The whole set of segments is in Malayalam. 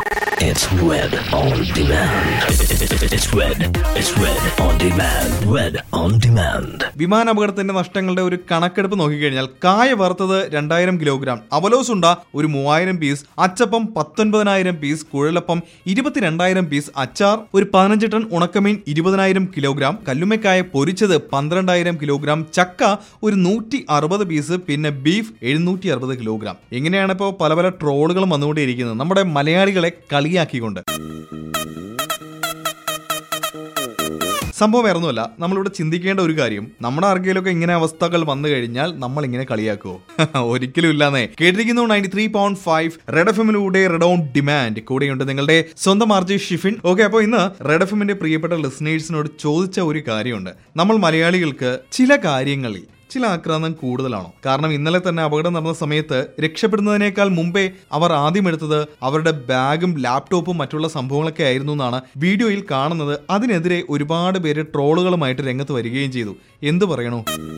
It's Red on Demand. It's Red. It's Red on Demand. Red on Demand. വിമാനാപകടത്തിന്റെ നഷ്ടങ്ങളുടെ ഒരു കണക്കെടുപ്പ് നോക്കിക്കഴിഞ്ഞാൽ കായ വറുത്തത് രണ്ടായിരം കിലോഗ്രാം അവലോസുണ്ട ഒരു മൂവായിരം പീസ് അച്ചപ്പം പത്തൊൻപതിനായിരം പീസ് കുഴലപ്പം ഇരുപത്തിരണ്ടായിരം പീസ് അച്ചാർ ഒരു പതിനഞ്ച് ടൺ ഉണക്കമീൻ ഇരുപതിനായിരം കിലോഗ്രാം കല്ലുമ്മക്കായ പൊരിച്ചത് പന്ത്രണ്ടായിരം കിലോഗ്രാം ചക്ക ഒരു നൂറ്റി അറുപത് പീസ് പിന്നെ ബീഫ് എഴുന്നൂറ്റി അറുപത് കിലോഗ്രാം ഇങ്ങനെയാണ് ഇപ്പോൾ പല പല ട്രോളുകളും വന്നുകൊണ്ടിരിക്കുന്നത് നമ്മുടെ മലയാളികളെ കളിയാക്കിക്കൊണ്ട് സംഭവം വേറൊന്നുമല്ല നമ്മളിവിടെ ചിന്തിക്കേണ്ട ഒരു കാര്യം നമ്മുടെ ആർക്കെങ്കിലുമൊക്കെ ഇങ്ങനെ അവസ്ഥകൾ വന്നു കഴിഞ്ഞാൽ നമ്മൾ ഇങ്ങനെ കളിയാക്കുമോ ഒരിക്കലും ഇല്ലാന്നേ കേട്ടിരിക്കുന്നു ninety three point five red F എമ്മിലൂടെ റെഡ് ഓൺ ഡിമാൻഡ് കൂടെയുണ്ട് നിങ്ങളുടെ സ്വന്തം ആർജി ഷിഫിൻ ഓക്കെ അപ്പോൾ ഇന്ന് റെഡ് എഫ് എമ്മിന്റെ പ്രിയപ്പെട്ട ലിസണേഴ്സിനോട് ചോദിച്ച ഒരു കാര്യമുണ്ട് നമ്മൾ മലയാളികൾക്ക് ചില കാര്യങ്ങളിൽ ചില ആക്രാന്തം കൂടുതലാണോ കാരണം ഇന്നലെ തന്നെ അപകടം നടന്ന സമയത്ത് രക്ഷപ്പെടുന്നതിനേക്കാൾ മുമ്പേ അവർ ആദ്യം എടുത്തത് അവരുടെ ബാഗും ലാപ്ടോപ്പും മറ്റുള്ള സംഭവങ്ങളൊക്കെ ആയിരുന്നു എന്നാണ് വീഡിയോയിൽ കാണുന്നത് അതിനെതിരെ ഒരുപാട് പേര് ട്രോളുകളുമായിട്ട് രംഗത്ത് വരികയും ചെയ്തു എന്തു പറയണു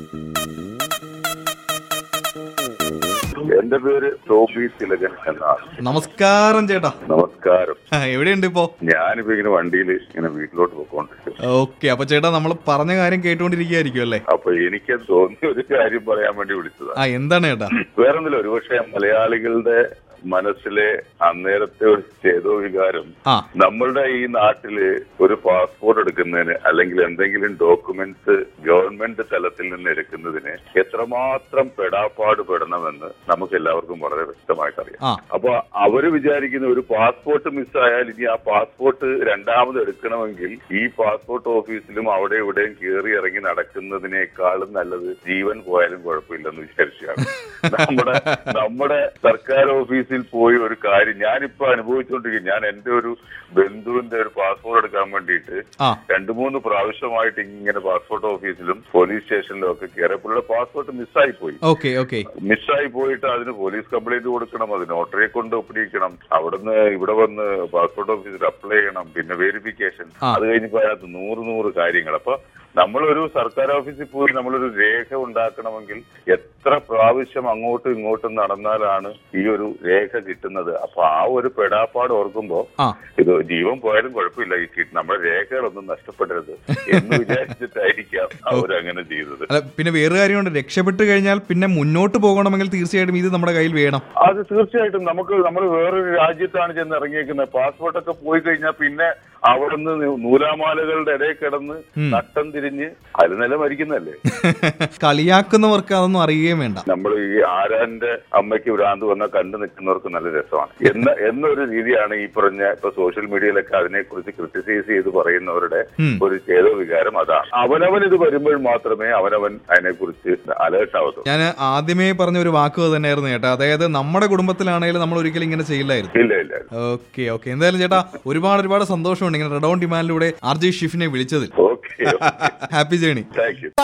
എന്റെ പേര് ടോബി തിലകൻ എന്നാണ് നമസ്കാരം ചേട്ടാ നമസ്കാരം ആ, എവിടെയുണ്ട് ഇപ്പോ ഞാനിപ്പോ ഇങ്ങനെ വണ്ടിയിൽ ഇങ്ങനെ വീട്ടിലോട്ട് പോയിക്കൊണ്ടിരിക്കും ഓക്കെ അപ്പൊ ചേട്ടാ നമ്മൾ പറഞ്ഞ കാര്യം കേട്ടുകൊണ്ടിരിക്കുകയായിരിക്കും അല്ലേ അപ്പൊ എനിക്ക് തോന്നിയ ഒരു കാര്യം പറയാൻ വേണ്ടി വിളിച്ചതാ ആ എന്താണ് ചേട്ടാ വേറൊന്നുമില്ല ഒരുപക്ഷെ മലയാളികളുടെ മനസ്സിലെ അന്നേരത്തെ ഒരു ചേതോ വികാരം ആ നമ്മളുടെ ഈ നാട്ടില് ഒരു പാസ്പോർട്ട് എടുക്കുന്നതിന് അല്ലെങ്കിൽ എന്തെങ്കിലും ഡോക്യുമെന്റ്സ് ഗവൺമെന്റ് തലത്തിൽ നിന്ന് എടുക്കുന്നതിന് എത്രമാത്രം പെടാപ്പാട് പെടണമെന്ന് നമുക്ക് എല്ലാവർക്കും വളരെ വ്യക്തമായിട്ട് അറിയാം ആ അപ്പൊ അവര് വിചാരിക്കുന്ന ഒരു പാസ്പോർട്ട് മിസ്സായാൽ ഇനി ആ പാസ്പോർട്ട് രണ്ടാമത് എടുക്കണമെങ്കിൽ ഈ പാസ്പോർട്ട് ഓഫീസിലും അവിടെ ഇവിടെയും കയറി ഇറങ്ങി നടക്കുന്നതിനേക്കാളും നല്ലത് ജീവൻ പോയാലും കുഴപ്പമില്ലെന്ന് വിചാരിച്ചാണ് നമ്മുടെ നമ്മുടെ സർക്കാർ ഓഫീസിൽ പോയി ഒരു കാര്യം ഞാനിപ്പോ അനുഭവിച്ചുകൊണ്ടിരിക്കും ഞാൻ എന്റെ ഒരു ബന്ധുവിന്റെ ഒരു പാസ്പോർട്ട് എടുക്കാൻ വേണ്ടിയിട്ട് ആ രണ്ടു മൂന്ന് പ്രാവശ്യമായിട്ട് ഇങ്ങനെ പാസ്പോർട്ട് ഓഫീസിലും പോലീസ് സ്റ്റേഷനിലും ഒക്കെ കയറി പുള്ളിയുടെ പാസ്പോർട്ട് മിസ്സായി പോയി ഓക്കെ ഓക്കെ മിസ്സായി പോയിട്ട് അതിന് പോലീസ് കംപ്ലൈന്റ് കൊടുക്കണം അത് നോട്ടറിയെ കൊണ്ട് ഒപ്പിടിക്കണം അവിടുന്ന് ഇവിടെ വന്ന് പാസ്പോർട്ട് ഓഫീസിൽ അപ്ലൈ ചെയ്യണം പിന്നെ വെരിഫിക്കേഷൻ ആ. അത് കഴിഞ്ഞപ്പോ അതിനകത്ത് നൂറ് നൂറ് കാര്യങ്ങൾ അപ്പൊ നമ്മളൊരു സർക്കാർ ഓഫീസിൽ പോയി നമ്മളൊരു രേഖ ഉണ്ടാക്കണമെങ്കിൽ എത്ര പ്രാവശ്യം അങ്ങോട്ടും ഇങ്ങോട്ടും നടന്നാലാണ് ഈ ഒരു രേഖ കിട്ടുന്നത് അപ്പൊ ആ ഒരു പെടാപ്പാട് ഓർക്കുമ്പോ ആ ഇത് ജീവൻ പോയാലും കുഴപ്പമില്ല ഈ കിട്ട് നമ്മുടെ രേഖകളൊന്നും നഷ്ടപ്പെടരുത് എന്ന് വിചാരിച്ചിട്ടായിരിക്കാം അവരങ്ങനെ ചെയ്തത് അല്ല പിന്നെ വേറൊരു കാര്യമുണ്ട് രക്ഷപ്പെട്ട് കഴിഞ്ഞാൽ പിന്നെ മുന്നോട്ട് പോകണമെങ്കിൽ തീർച്ചയായിട്ടും ഇത് നമ്മുടെ കയ്യിൽ വേണം അത് തീർച്ചയായിട്ടും നമുക്ക് നമ്മൾ വേറൊരു രാജ്യത്താണ് ചെന്ന് ഇറങ്ങിയേക്കുന്നത് പാസ്പോർട്ടൊക്കെ പോയി കഴിഞ്ഞാൽ പിന്നെ അവിടുന്ന് നൂലാമാലകളുടെ ഇടയിൽ കിടന്ന് നട്ടം തിരിഞ്ഞ് അലുനില മരിക്കുന്നല്ലേ കളിയാക്കുന്നവർക്ക് അതൊന്നും അറിയുകയും വേണ്ട നമ്മൾ ഈ ആരാന്റെ അമ്മയ്ക്ക് ഭ്രാന്ത് വന്നാൽ കണ്ടു നിൽക്കുന്നവർക്ക് നല്ല രസമാണ് എന്ന എന്നൊരു രീതിയാണ് ഈ പറഞ്ഞ ഇപ്പൊ സോഷ്യൽ മീഡിയയിലൊക്കെ അതിനെക്കുറിച്ച് ക്രിട്ടിസൈസ് ചെയ്ത് പറയുന്നവരുടെ ഉം. ഒരു ചേതോ വികാരം അതാണ് അവനവൻ ഇത് വരുമ്പോൾ മാത്രമേ അവനവൻ അതിനെക്കുറിച്ച് അലേർട്ട് ആവത്തുള്ളൂ ഞാൻ ആദ്യമേ പറഞ്ഞ ഒരു വാക്ക് തന്നെയായിരുന്നു ചേട്ടാ അതായത് നമ്മുടെ കുടുംബത്തിലാണെങ്കിലും നമ്മൾ ഒരിക്കലും ഇങ്ങനെ ചെയ്യില്ലായിരുന്നു ഇല്ല ഇല്ല ഓക്കെ ഓക്കെ എന്തായാലും ചേട്ടാ ഒരുപാട് ഒരുപാട് സന്തോഷമുണ്ട് ഇങ്ങനെ റെഡ് ഓൺ ഡിമാൻഡിലൂടെ ആർ ജെ ഷിഫിനെ വിളിച്ചതിൽ okay happy journey thank you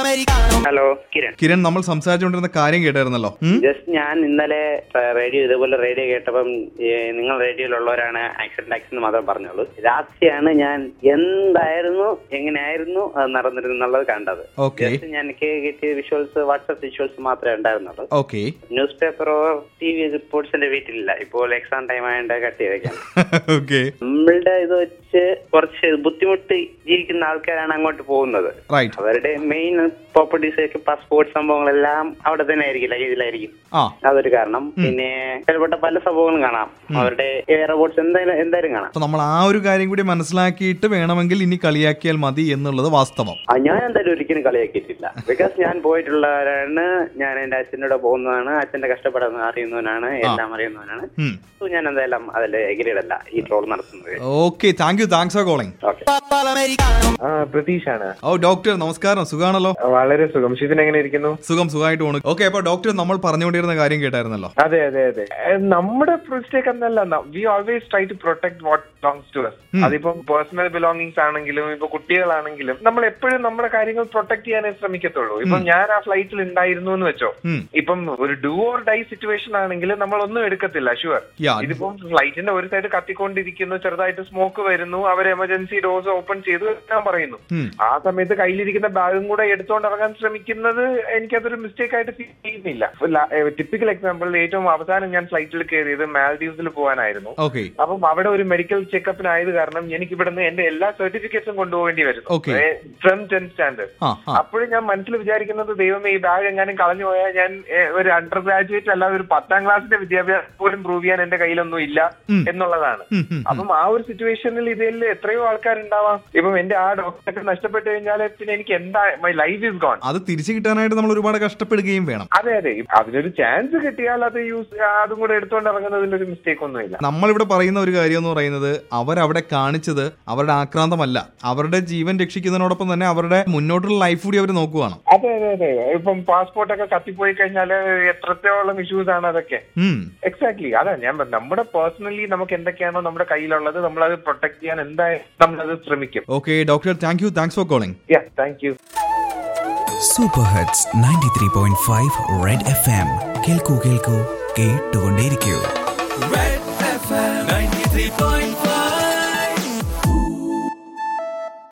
hello Kiran Kiran നമ്മൾ സംസാരിച്ചുകൊണ്ടിരുന്ന കാര്യം കേട്ടായിരുന്നല്ലോ ഉം? ജസ്റ്റ് ഞാൻ ഇന്നലെ റേഡിയോ ഇതുപോലെ റേഡിയോ കേട്ടപ്പം ഏ, നിങ്ങൾ റേഡിയോയിലുള്ളവരാണ് ആക്സിഡന്റ് ആക്സിഡന്റ് മാത്രം പറഞ്ഞോളൂ രാത്രിയാണ് ഞാൻ എന്തായിരുന്നു എങ്ങനെയായിരുന്നു അത് നടന്നിരുന്നുള്ളത് കണ്ടത് ഓക്കെ ജസ്റ്റ് ഞാൻ എനിക്ക് കിട്ടിയ വിഷ്വൽസ് വാട്സ്ആപ്പ് വിഷ്വൽസ് മാത്രമേ ഉണ്ടായിരുന്നുള്ളൂ ഓക്കെ ന്യൂസ് പേപ്പറോ ടി വി റിപ്പോർട്ട്സ് എന്റെ വീട്ടിലില്ല ഇപ്പോൾ എക്സാം ടൈം ആയതുകൊണ്ട് കട്ട് ചെയ്തേക്കാം ഓക്കെ നമ്മളുടെ ഇത് വെച്ച് കുറച്ച് ബുദ്ധിമുട്ട് ജീവിക്കുന്ന ആൾക്കാരാണ് അങ്ങോട്ട് പോകുന്നത് റൈറ്റ് അവരുടെ മെയിൻ പ്രോപ്പർട്ടീസ് ഒക്കെ പാസ്പോർട്ട് സംഭവങ്ങളെല്ലാം അവിടെ തന്നെ ആയിരിക്കും ലഗേജിലായിരിക്കും ആ അതൊരു കാരണം പിന്നെ ചിലപ്പെട്ട പല സംഭവങ്ങളും കാണാം അവരുടെ എയർ റോബോട്ട്സ് എന്തായാലും എന്തായാലും കാണാം അപ്പൊ നമ്മൾ ആ ഒരു കാര്യം കൂടി മനസ്സിലാക്കിയിട്ട് വേണമെങ്കിൽ ഇനി കളിയാക്കിയാൽ മതി എന്നുള്ളത് വാസ്തവം ആ, ഞാൻ എന്തായാലും ഒരിക്കലും കളിയാക്കിയിട്ടില്ല ബിക്കോസ് ഞാൻ പോയിട്ടുള്ളവരാണ് ഞാൻ എന്റെ അച്ഛൻ്റെ കൂടെ പോകുന്നതാണ് അച്ഛന്റെ കഷ്ടപ്പെടുന്ന അറിയുന്നവനാണ് എല്ലാം അറിയുന്നവനാണ് ഉം. സോ ഞാൻ എന്തായാലും അതിൽ എഗ്രീഡല്ല ഈ ട്രോൾ നടത്തുന്നത് okay thank you thanks for calling okay ആ പ്രതീഷാണ് ഓ ഡോക്ടർ നമസ്കാരം സുഖാണല്ലോ വളരെ സുഖം ഷിബിൻ എങ്ങനെ ഇരിക്കുന്നു സുഖം സുഖമായിട്ട് പോണു ഓക്കെ അപ്പൊ ഡോക്ടർ നമ്മൾ പറഞ്ഞുകൊണ്ടിരുന്ന കാര്യം കേട്ടായിരുന്നല്ലോ അതെ അതെ അതെ ഏ, നമ്മുടെ മിസ്റ്റേക്ക് എന്നല്ല we always try to protect what belongs to us അതിപ്പോ പേഴ്സണൽ ബിലോങ്ങിങ്സ് ആണെങ്കിലും ഇപ്പൊ കുട്ടികളാണെങ്കിലും നമ്മൾ എപ്പോഴും നമ്മുടെ കാര്യങ്ങൾ പ്രൊട്ടക്ട് ചെയ്യാനേ ശ്രമിക്കത്തുള്ളൂ ഇപ്പൊ ഞാൻ ആ ഫ്ലൈറ്റിൽ ഉണ്ടായിരുന്നു എന്ന് വെച്ചോ ഉം. ഇപ്പം ഒരു ഡു ഓർ ഡൈ സിറ്റുവേഷൻ ആണെങ്കിൽ നമ്മൾ ഒന്നും എടുക്കത്തില്ല ഷുവർ Yeah. ഇതിപ്പം ഫ്ലൈറ്റിന്റെ ഒരു സൈഡ് കത്തിക്കൊണ്ടിരിക്കുന്നു ചെറുതായിട്ട് സ്മോക്ക് വരുന്നു അവർ എമർജൻസി ഡോസ് ഓപ്പൺ ചെയ്തു ഞാൻ പറയുന്നു ഉം. ആ സമയത്ത് കയ്യിലിരിക്കുന്ന ബാഗും കൂടെ എടുത്തുകൊണ്ട് ഇറങ്ങാൻ ശ്രമിക്കുന്നത് എനിക്കതൊരു മിസ്റ്റേക്ക് ആയിട്ട് ഫീൽ ചെയ്യുന്നില്ല ടിപ്പിക്കൽ എക്സാമ്പിൾ ഏറ്റവും അവസാനം ഞാൻ ഫ്ലൈറ്റിൽ കയറിയത് മാൽഡീവ്സിൽ പോകാനായിരുന്നു ഓക്കെ അപ്പം അവിടെ ഒരു മെഡിക്കൽ ചെക്കപ്പിനായത് കാരണം എനിക്ക് ഇവിടുന്ന് എന്റെ എല്ലാ സർട്ടിഫിക്കറ്റ്സും കൊണ്ടുപോകേണ്ടി Okay. വരുന്നു ഫ്രം ടെൻ സ്റ്റാൻഡേർഡ് ആ ആ അപ്പോഴും ഞാൻ മനസ്സിൽ വിചാരിക്കുന്നത് ദൈവമേ ഈ ബാഗ് എങ്ങാനും കളഞ്ഞു പോയാൽ ഞാൻ ഏ, ഒരു അണ്ടർ ഗ്രാജുവേറ്റ് അല്ലാതെ ഒരു പത്താം ക്ലാസ്സിന്റെ വിദ്യാഭ്യാസം പോലും പ്രൂവ് ചെയ്യാൻ എന്റെ കയ്യിലൊന്നും ഇല്ല എന്നുള്ളതാണ് ഉം, ഉം, അപ്പം ആ ഒരു സിറ്റുവേഷനിൽ ഇതിൽ എത്രയോ ആൾക്കാരുണ്ടാവാം ഇപ്പം എന്റെ ആ ഡോക്ടറൊക്കെ നഷ്ടപ്പെട്ടു കഴിഞ്ഞാൽ പിന്നെ എനിക്ക് എന്താ മൈ ലൈഫ് ഇസ് ഗോൺ അത് തിരിച്ചു കിട്ടാനായിട്ട് നമ്മൾ ഒരുപാട് കഷ്ടപ്പെടുകയും വേണം അതെ അതെ അതിനൊരു ചാൻസ് കിട്ടിയാൽ അത് യൂസ് അതും കൂടെ എടുത്തുകൊണ്ട് ഇറങ്ങുന്നതിൽ ഒരു മിസ്റ്റേക്ക് ഒന്നുമില്ല നമ്മളിവിടെ പറയുന്ന ഒരു കാര്യം എന്ന് പറയുന്നത് അവരവിടെ കാണിച്ചത് അവരുടെ ആക്രാന്തമല്ല അവരുടെ ജീവൻ രക്ഷിക്കുന്നതിനോടൊപ്പം തന്നെ അവരുടെ മുന്നോട്ടുള്ള ലൈഫ് കൂടി അവർ നോക്കുവാണ് അതെ അതെ അതെ ഇപ്പം പാസ്പോർട്ട് ഒക്കെ കത്തിപ്പോയി കഴിഞ്ഞാൽ എത്രത്തോളം ഇഷ്യൂസ് ആണ് അതൊക്കെ ഉം എക്സാക്ട്ലി അതാ ഞാൻ പറഞ്ഞത്. നമ്മുടെ പേഴ്സണലി നമുക്ക് എന്തൊക്കെയാണോ നമ്മുടെ കയ്യിലുള്ളത് നമ്മളത് പ്രൊട്ടക്ട് ചെയ്യാൻ എന്തായാലും നമ്മളത് ശ്രമിക്കും okay doctor thank you thanks for calling yeah thank you super hits ninety three point five red F M കേൾക്കൂ കേൾക്കൂ കേട്ടുകൊണ്ടേയിരിക്കൂ Red FM 93.5